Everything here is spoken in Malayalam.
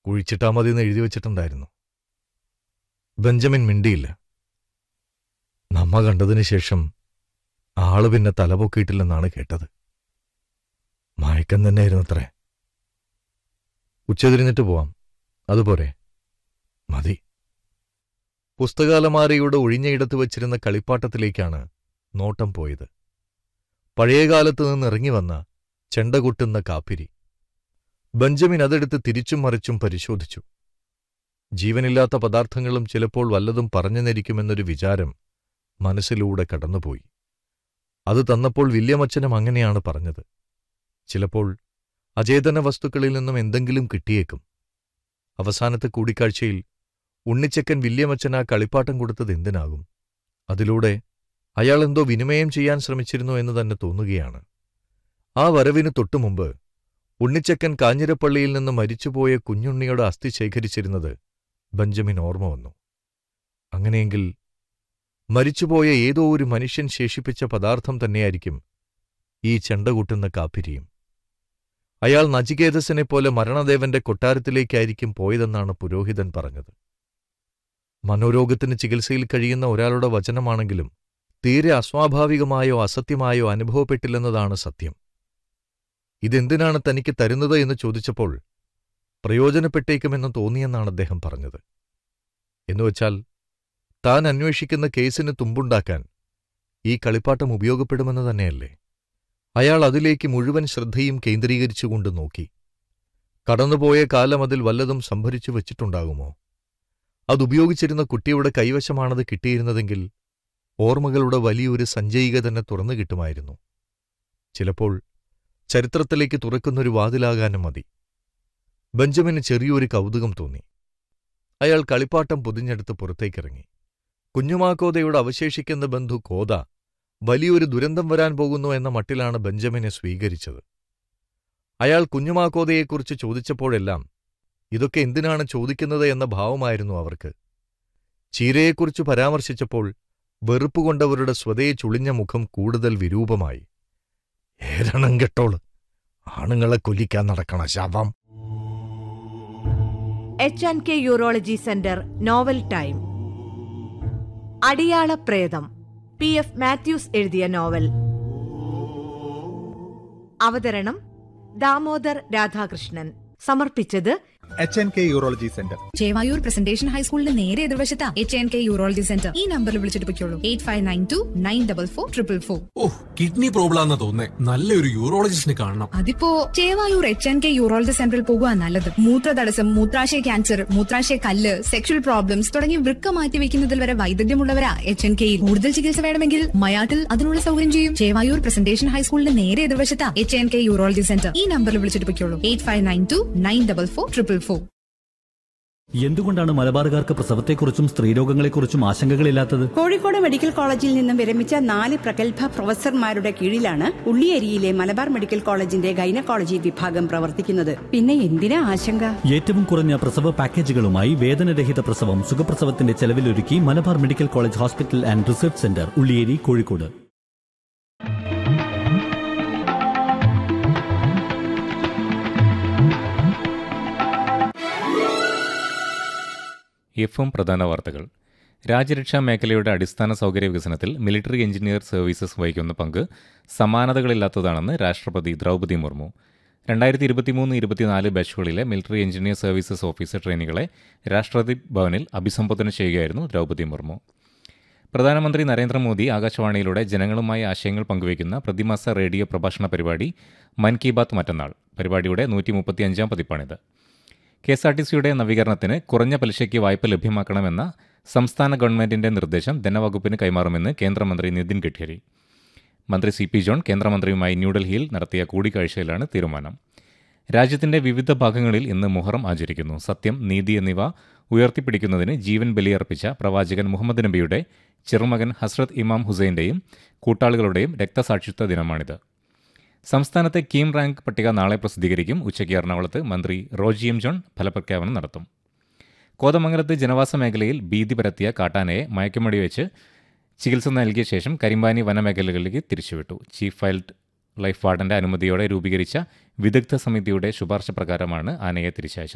കുഴിച്ചിട്ടാ മതി എന്ന് എഴുതി വച്ചിട്ടുണ്ടായിരുന്നു ബെഞ്ചമിൻ മിണ്ടിയില്ല നമ്മ കണ്ടതിന് ശേഷം ആള് പിന്നെ തലപൊക്കിയിട്ടില്ലെന്നാണ് കേട്ടത് മയക്കം തന്നെയായിരുന്നത്രേ ഉച്ചതിരിഞ്ഞിട്ട് പോവാം അതുപോരെ മതി പുസ്തകാലമാരയുടെ ഒഴിഞ്ഞയിടത്ത് വച്ചിരുന്ന കളിപ്പാട്ടത്തിലേക്കാണ് നോട്ടം പോയത് പഴയകാലത്ത് നിന്ന് ഇറങ്ങി വന്ന ചെണ്ട കൊട്ടുന്ന കാപ്പിരി ബെഞ്ചമിൻ അതെടുത്ത് തിരിച്ചും മറിച്ചും പരിശോധിച്ചു ജീവനില്ലാത്ത പദാർത്ഥങ്ങളും ചിലപ്പോൾ വല്ലതും പറഞ്ഞു നരിക്കുമെന്നൊരു വിചാരം മനസ്സിലൂടെ കടന്നുപോയി അത് തന്നപ്പോൾ വില്യമച്ചനും അങ്ങനെയാണ് പറഞ്ഞത് ചിലപ്പോൾ അചേതന വസ്തുക്കളിൽ നിന്നും എന്തെങ്കിലും കിട്ടിയേക്കും അവസാനത്തെ കൂടിക്കാഴ്ചയിൽ ഉണ്ണിച്ചക്കൻ വില്യമച്ചൻ ആ കളിപ്പാട്ടം കൊടുത്തത് എന്തിനാകും അതിലൂടെ അയാൾ എന്തോ വിനിമയം ചെയ്യാൻ ശ്രമിച്ചിരുന്നു എന്ന് തന്നെ തോന്നുകയാണ് ആ വരവിന് തൊട്ടുമുമ്പ് ഉണ്ണിച്ചക്കൻ കാഞ്ഞിരപ്പള്ളിയിൽ നിന്ന് മരിച്ചുപോയ കുഞ്ഞുണ്ണിയുടെ അസ്ഥി ശേഖരിച്ചിരുന്നത് ബെഞ്ചമിൻ ഓർമ്മ വന്നു അങ്ങനെയെങ്കിൽ മരിച്ചുപോയ ഏതോ ഒരു മനുഷ്യൻ ശേഷിപ്പിച്ച പദാർത്ഥം തന്നെയായിരിക്കും ഈ ചെണ്ട കൂട്ടുന്ന കാപ്പിരിയും അയാൾ നചികേതസിനെ പോലെ മരണദേവന്റെ കൊട്ടാരത്തിലേക്കായിരിക്കും പോയതെന്നാണ് പുരോഹിതൻ പറഞ്ഞത് മനോരോഗത്തിന് ചികിത്സയിൽ കഴിയുന്ന ഒരാളുടെ വചനമാണെങ്കിലും തീരെ അസ്വാഭാവികമായോ അസത്യമായോ അനുഭവപ്പെട്ടില്ലെന്നതാണ് സത്യം ഇതെന്തിനാണ് തനിക്ക് തരുന്നത് എന്ന് ചോദിച്ചപ്പോൾ പ്രയോജനപ്പെട്ടേക്കുമെന്ന് തോന്നിയെന്നാണ് അദ്ദേഹം പറഞ്ഞത് എന്നുവച്ചാൽ താൻ അന്വേഷിക്കുന്ന കേസിന് തുമ്പുണ്ടാക്കാൻ ഈ കളിപ്പാട്ടം ഉപയോഗപ്പെടുമെന്ന് തന്നെയല്ലേ അയാൾ അതിലേക്ക് മുഴുവൻ ശ്രദ്ധയും കേന്ദ്രീകരിച്ചുകൊണ്ട് നോക്കി കടന്നുപോയ കാലം അതിൽ വല്ലതും സംഭരിച്ചു വച്ചിട്ടുണ്ടാകുമോ അതുപയോഗിച്ചിരുന്ന കുട്ടിയുടെ കൈവശമാണത് കിട്ടിയിരുന്നതെങ്കിൽ ഓർമ്മകളുടെ വലിയൊരു സഞ്ചയിക തന്നെ തുറന്നു കിട്ടുമായിരുന്നു ചിലപ്പോൾ ചരിത്രത്തിലേക്ക് തുറക്കുന്നൊരു വാതിലാകാനും മതി ബെഞ്ചമിന് ചെറിയൊരു കൗതുകം തോന്നി അയാൾ കളിപ്പാട്ടം പൊതിഞ്ഞെടുത്ത് പുറത്തേക്കിറങ്ങി കുഞ്ഞുമാക്കോതയുടെ അവശേഷിക്കുന്ന ബന്ധു കോത വലിയൊരു ദുരന്തം വരാൻ പോകുന്നു എന്ന മട്ടിലാണ് ബെഞ്ചമിനെ സ്വീകരിച്ചത് അയാൾ കുഞ്ഞുമാക്കോതയെക്കുറിച്ച് ചോദിച്ചപ്പോഴെല്ലാം ഇതൊക്കെ എന്തിനാണ് ചോദിക്കുന്നത് എന്ന ഭാവമായിരുന്നു അവർക്ക് ചീരയെക്കുറിച്ച് പരാമർശിച്ചപ്പോൾ വെറുപ്പുകൊണ്ടവരുടെ സ്വതയെ ചുളിഞ്ഞ മുഖം കൂടുതൽ വിരൂപമായി ഏരണം കെട്ടോള് ആണുങ്ങളെ കൊല്ലിക്കാൻ നടക്കണ ശവം H and K urology centre novel time അടിയാള പ്രേതം പി എഫ് മാത്യൂസ് എഴുതിയ നോവൽ അവതരണം ദാമോദർ രാധാകൃഷ്ണൻ സമർപ്പിച്ചത് H N K urology centre Chevayur presentation ഹൈസ്കൂളിന്റെ നേരെ എതിർവശത്താ H N K urology centre ഈ നമ്പറിൽ വിളിച്ചിട്ട് പൊയ്ക്കോളൂ eight five nine two nine double four triple four ഓ കിഡ്നി പ്രോബ്ലം ആണെന്ന് തോന്നേ നല്ലൊരു യൂറോളജിസ്റ്റിനെ കാണണം അതിപ്പോ Chevayur H N K urology സെന്ററിൽ പോകുക നല്ലത് മൂത്രതടസ്സം മൂത്രാശയ ക്യാൻസർ മൂത്രാശയ കല്ല് സെക്ഷൽ പ്രോബ്ലംസ് തുടങ്ങി വൃക്ക മാറ്റി വെക്കുന്നതിൽ വരെ വൈദഗ്ധ്യമുള്ളവരാ എച്ച് എൻ കെയിൽ കൂടുതൽ ചികിത്സ വേണമെങ്കിൽ മയാട്ടിൽ അതിനുള്ള സൗകര്യം ചെയ്യും ചേവായൂർ പ്രസന്റേഷൻ ഹൈസ്കൂളിന്റെ നേരെ എതിർവശത്താ H N K urology centre ഈ നമ്പറിൽ വിളിച്ചിട്ട് പൊയ്ക്കോളൂ eight five nine two nine double four triple four എന്തുകൊണ്ടാണ് മലബാറുകാർക്ക് പ്രസവത്തെക്കുറിച്ചും സ്ത്രീരോഗങ്ങളെക്കുറിച്ചും ആശങ്കകളില്ലാത്തത് കോഴിക്കോട് മെഡിക്കൽ കോളേജിൽ നിന്നും വിരമിച്ച നാല് പ്രഗത്ഭ പ്രൊഫസർമാരുടെ കീഴിലാണ് ഉള്ളിയേരിയിലെ മലബാർ മെഡിക്കൽ കോളേജിന്റെ ഗൈനക്കോളജി വിഭാഗം പ്രവർത്തിക്കുന്നത് പിന്നെ എന്തിനാ ആശങ്ക ഏറ്റവും കുറഞ്ഞ പ്രസവ പാക്കേജുകളുമായി വേദനരഹിത പ്രസവം സുഖപ്രസവത്തിന്റെ ചെലവിലൊരുക്കി Malabar medical college hospital and research centre Ulliyeri Kozhikode എഫും പ്രധാന വാർത്തകൾ രാജ്യരക്ഷാ മേഖലയുടെ അടിസ്ഥാന സൗകര്യ വികസനത്തിൽ മിലിറ്ററി എഞ്ചിനീയർ സർവീസസ് വഹിക്കുന്ന പങ്ക് സമാനതകളില്ലാത്തതാണെന്ന് രാഷ്ട്രപതി ദ്രൗപദി മുർമു രണ്ടായിരത്തി ഇരുപത്തിമൂന്ന് ഇരുപത്തിനാല് ബാച്ചുകളിലെ മിലിറ്ററി എഞ്ചിനീയർ സർവീസസ് ഓഫീസർ ട്രെയിനികളെ രാഷ്ട്രപതി ഭവനിൽ അഭിസംബോധന ചെയ്യുകയായിരുന്നു ദ്രൗപദി മുർമു പ്രധാനമന്ത്രി നരേന്ദ്രമോദി ആകാശവാണിയിലൂടെ ജനങ്ങളുമായി ആശയങ്ങൾ പങ്കുവയ്ക്കുന്ന പ്രതിമാസ റേഡിയോ പ്രഭാഷണ പരിപാടി മൻ കി ബാത്ത് മറ്റന്നാൾ പരിപാടിയുടെ നൂറ്റി മുപ്പത്തിയഞ്ചാം പതിപ്പാണിത് കെ എസ് ആർ ടി സിയുടെ നവീകരണത്തിന് കുറഞ്ഞ പലിശയ്ക്ക് വായ്പ ലഭ്യമാക്കണമെന്ന സംസ്ഥാന ഗവൺമെന്റിന്റെ നിർദ്ദേശം ധനവകുപ്പിന് കൈമാറുമെന്ന് കേന്ദ്രമന്ത്രി നിതിൻ ഗഡ്കരി മന്ത്രി സി പി ജോൺ കേന്ദ്രമന്ത്രിയുമായി ന്യൂഡൽഹിയിൽ നടത്തിയ കൂടിക്കാഴ്ചയിലാണ് തീരുമാനം രാജ്യത്തിന്റെ വിവിധ ഭാഗങ്ങളിൽ ഇന്ന് മുഹറം ആചരിക്കുന്നു സത്യം നീതി എന്നിവ ഉയർത്തിപ്പിടിക്കുന്നതിന് ജീവൻ ബലിയർപ്പിച്ച പ്രവാചകൻ മുഹമ്മദ് നബിയുടെ ചെറുമകൻ ഹസ്രത് ഇമാം ഹുസൈന്റെയും കൂട്ടാളികളുടെയും രക്തസാക്ഷിത്വ ദിനമാണിത് സംസ്ഥാനത്തെ കീം റാങ്ക് പട്ടിക നാളെ പ്രസിദ്ധീകരിക്കും ഉച്ചയ്ക്ക് എറണാകുളത്ത് മന്ത്രി റോജി എം ജോൺ ഫലപ്രഖ്യാപനം നടത്തും കോതമംഗലത്ത് ജനവാസ മേഖലയിൽ ഭീതി പരത്തിയ കാട്ടാനയെ മയക്കുമടി വെച്ച് ചികിത്സ നൽകിയ ശേഷം കരിമ്പാനി വനമേഖലകളിലേക്ക് തിരിച്ചുവിട്ടു ചീഫ് വൈൽഡ് ലൈഫ് വാർഡന്റെ അനുമതിയോടെ രൂപീകരിച്ച വിദഗ്ധ സമിതിയുടെ ശുപാർശ പ്രകാരമാണ് ആനയെ തിരിച്ചയച്ചത്